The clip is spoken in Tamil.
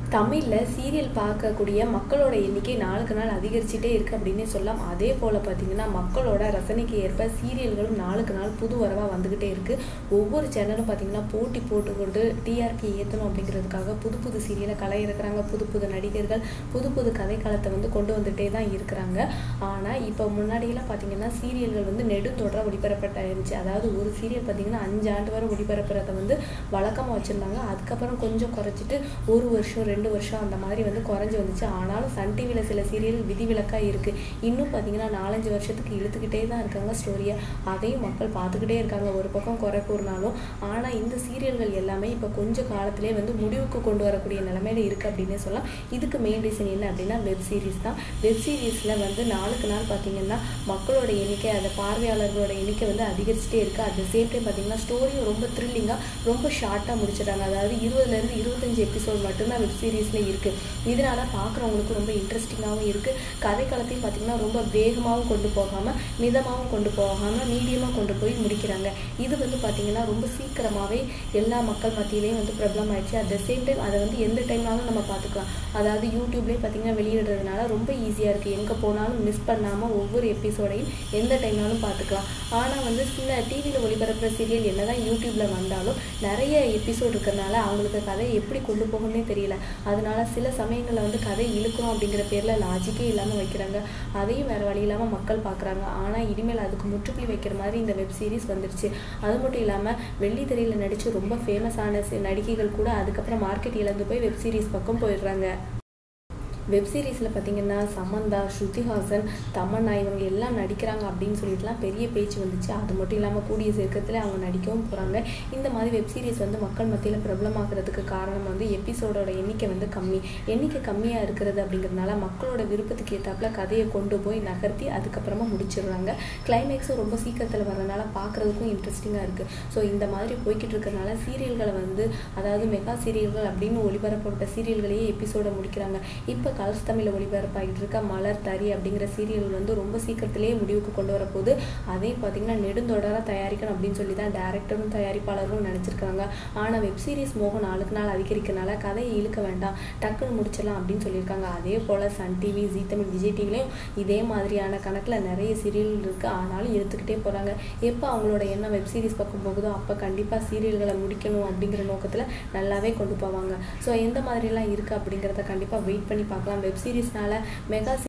தமிழில் சீரியல் பார்க்கக்கூடிய மக்களோட எண்ணிக்கை நாளுக்கு நாள் அதிகரிச்சுட்டே இருக்குது அப்படின்னே சொல்லலாம் அதே போல் பார்த்தீங்கன்னா மக்களோட ரசனைக்கு ஏற்ப சீரியல்களும் நாளுக்கு நாள் புது வரவாக வந்துக்கிட்டே இருக்குது ஒவ்வொரு சேனலும் பார்த்தீங்கன்னா போட்டி போட்டுக்கொண்டு டிஆர்பி ஏற்றணும் அப்படிங்கிறதுக்காக புது புது சீரியலை கலை இருக்கிறாங்க புது புது நடிகர்கள் புது புது கதைக்களத்தை வந்து கொண்டு வந்துட்டே தான் இருக்கிறாங்க ஆனால் இப்போ முன்னாடியெல்லாம் பார்த்தீங்கன்னா சீரியல்கள் வந்து நெடுந்தொடராக ஒளிபரப்பட்ட இருந்துச்சு அதாவது ஒரு சீரியல் பார்த்தீங்கன்னா அஞ்சு ஆண்டு வரை ஒளிபரப்புறதை வந்து வழக்கமாக வச்சுருந்தாங்க அதுக்கப்புறம் கொஞ்சம் குறைச்சிட்டு ஒரு வருஷம் ரெண்டு வருஷம் அந்த மாதிரி வந்து குறைஞ்சி வந்துச்சு ஆனாலும் சன் டிவியில் சில சீரியல் விதிவிலக்காக இருக்குது இன்னும் பார்த்தீங்கன்னா நாலஞ்சு வருஷத்துக்கு இழுத்துக்கிட்டே தான் இருக்காங்க ஸ்டோரியை அதையும் மக்கள் பார்த்துக்கிட்டே இருக்காங்க ஒரு பக்கம் குறை கூறினாலும் ஆனால் இந்த சீரியல்கள் எல்லாமே இப்போ கொஞ்சம் காலத்திலே வந்து முடிவுக்கு கொண்டு வரக்கூடிய நிலமையில இருக்குது அப்படின்னே சொல்லலாம் இதுக்கு மெயின் ரீசன் என்ன அப்படின்னா வெப் சீரிஸ் தான் வெப் சீரிஸில் வந்து நாளுக்கு நாள் பார்த்தீங்கன்னா மக்களோட எண்ணிக்கை அந்த பார்வையாளர்களோட எண்ணிக்கை வந்து அதிகரிச்சுட்டே இருக்குது அட் த சேம் டைம் பார்த்தீங்கன்னா ஸ்டோரியும் ரொம்ப த்ரில்லிங்காக ரொம்ப ஷார்ட்டாக முடிச்சிடுறாங்க அதாவது இருபதுலேருந்து இருபத்தஞ்சு எபிசோட் மட்டும்தான் வெப் சீரிஸில் இருக்குது இதனால பார்க்குறவங்களுக்கு ரொம்ப இன்ட்ரெஸ்டிங்காகவும் இருக்குது கதைக்களத்தையும் பார்த்தீங்கன்னா ரொம்ப வேகமாகவும் கொண்டு போகாமல் மிதமாகவும் கொண்டு போகாமல் மீடியமாக கொண்டு போய் முடிக்கிறாங்க இது வந்து பார்த்தீங்கன்னா ரொம்ப சீக்கிரமாகவே எல்லா மக்கள் மத்தியிலையும் வந்து பிரபலம் ஆயிடுச்சு அட் த சேம் டைம் அதை வந்து எந்த டைம்னாலும் நம்ம பார்த்துக்கலாம் அதாவது யூடியூப்லேயே பார்த்தீங்கன்னா வெளியிடுறதுனால ரொம்ப ஈஸியாக இருக்குது எங்கே போனாலும் மிஸ் பண்ணாமல் ஒவ்வொரு எபிசோடையும் எந்த டைம்னாலும் பார்த்துக்கலாம் ஆனால் வந்து சில டிவியில் ஒளிபரப்புற சீரியல் என்னதான் யூடியூப்பில் வந்தாலும் நிறைய எபிசோட் இருக்கிறனால அவங்களுக்கு கதை எப்படி கொண்டு போகணும்னே தெரியல அதனால சில சமயங்களில் வந்து கதை இழுக்கணும் அப்படிங்கிற பேரில் லாஜிக்கே இல்லாமல் வைக்கிறாங்க அதையும் வேறு வழி இல்லாமல் மக்கள் பார்க்குறாங்க ஆனால் இனிமேல் அதுக்கு முற்றுப்புள்ளி வைக்கிற மாதிரி இந்த வெப் சீரிஸ் வந்துருச்சு அது மட்டும் இல்லாமல் வெள்ளித்திரையில் நடித்து ரொம்ப ஃபேமஸான நடிகைகள் கூட அதுக்கப்புறம் மார்க்கெட் இழந்து போய் வெப் சீரிஸ் பக்கம் போயிடுறாங்க வெப் சீரிஸில் பார்த்தீங்கன்னா சமந்தா ஸ்ருதிஹாசன் தமன்னா இவங்க எல்லாம் நடிக்கிறாங்க அப்படின்னு சொல்லிட்டுலாம் பெரிய பேச்சு வந்துச்சு அது மட்டும் இல்லாமல் கூடிய சீக்கிரத்தில் அவங்க நடிக்கவும் போகிறாங்க இந்த மாதிரி வெப் சீரிஸ் வந்து மக்கள் மத்தியில் பிரபலமாகிறதுக்கு காரணம் வந்து எபிசோடோட எண்ணிக்கை வந்து கம்மி எண்ணிக்கை கம்மியாக இருக்கிறது அப்படிங்கிறதுனால மக்களோட விருப்பத்துக்கு ஏற்றாப்புல கதையை கொண்டு போய் நகர்த்தி அதுக்கப்புறமா முடிச்சிடுறாங்க கிளைமேக்ஸும் ரொம்ப சீக்கிரத்தில் வரனால பார்க்குறதுக்கும் இன்ட்ரெஸ்டிங்காக இருக்குது ஸோ இந்த மாதிரி போய்கிட்டு இருக்கிறனால சீரியல்களை வந்து அதாவது மெகா சீரியல்கள் அப்படின்னு ஒளிபரப்பப்பட்ட சீரியல்களையே எபிசோட முடிக்கிறாங்க இப்போ கலர்ஸ் தமிழில் ஒளிபரப்பாகிட்டு இருக்க மலர் தறி அப்படிங்கிற சீரியல் வந்து ரொம்ப சீக்கிரத்திலேயே முடிவுக்கு கொண்டு வரப்போகுது அதையும் பார்த்தீங்கன்னா நெடுந்தொடராக தயாரிக்கணும் அப்படின்னு சொல்லி தான் டேரக்டரும் தயாரிப்பாளரும் நினச்சிருக்காங்க ஆனால் வெப் சீரிஸ் மோகம் நாளுக்கு நாள் அதிகரிக்கனால கதையை இழுக்க வேண்டாம் டக்குன்னு முடிச்சிடலாம் அப்படின்னு சொல்லியிருக்காங்க அதே போல் Sun TV Zee Tamil Vijay டிவிலையும் இதே மாதிரியான கணக்கில் நிறைய சீரியல் இருக்குது ஆனாலும் எடுத்துக்கிட்டே போகிறாங்க எப்போ அவங்களோட எண்ணம் வெப் சீரிஸ் பக்கம் போகுதோ அப்போ கண்டிப்பாக சீரியல்களை முடிக்கணும் அப்படிங்கிற நோக்கத்தில் நல்லாவே கொண்டு போவாங்க ஸோ எந்த மாதிரிலாம் இருக்குது அப்படிங்கிறத கண்டிப்பாக வெயிட் பண்ணி பார்க்கலாம் வெப் சீரிஸ்னால மெகா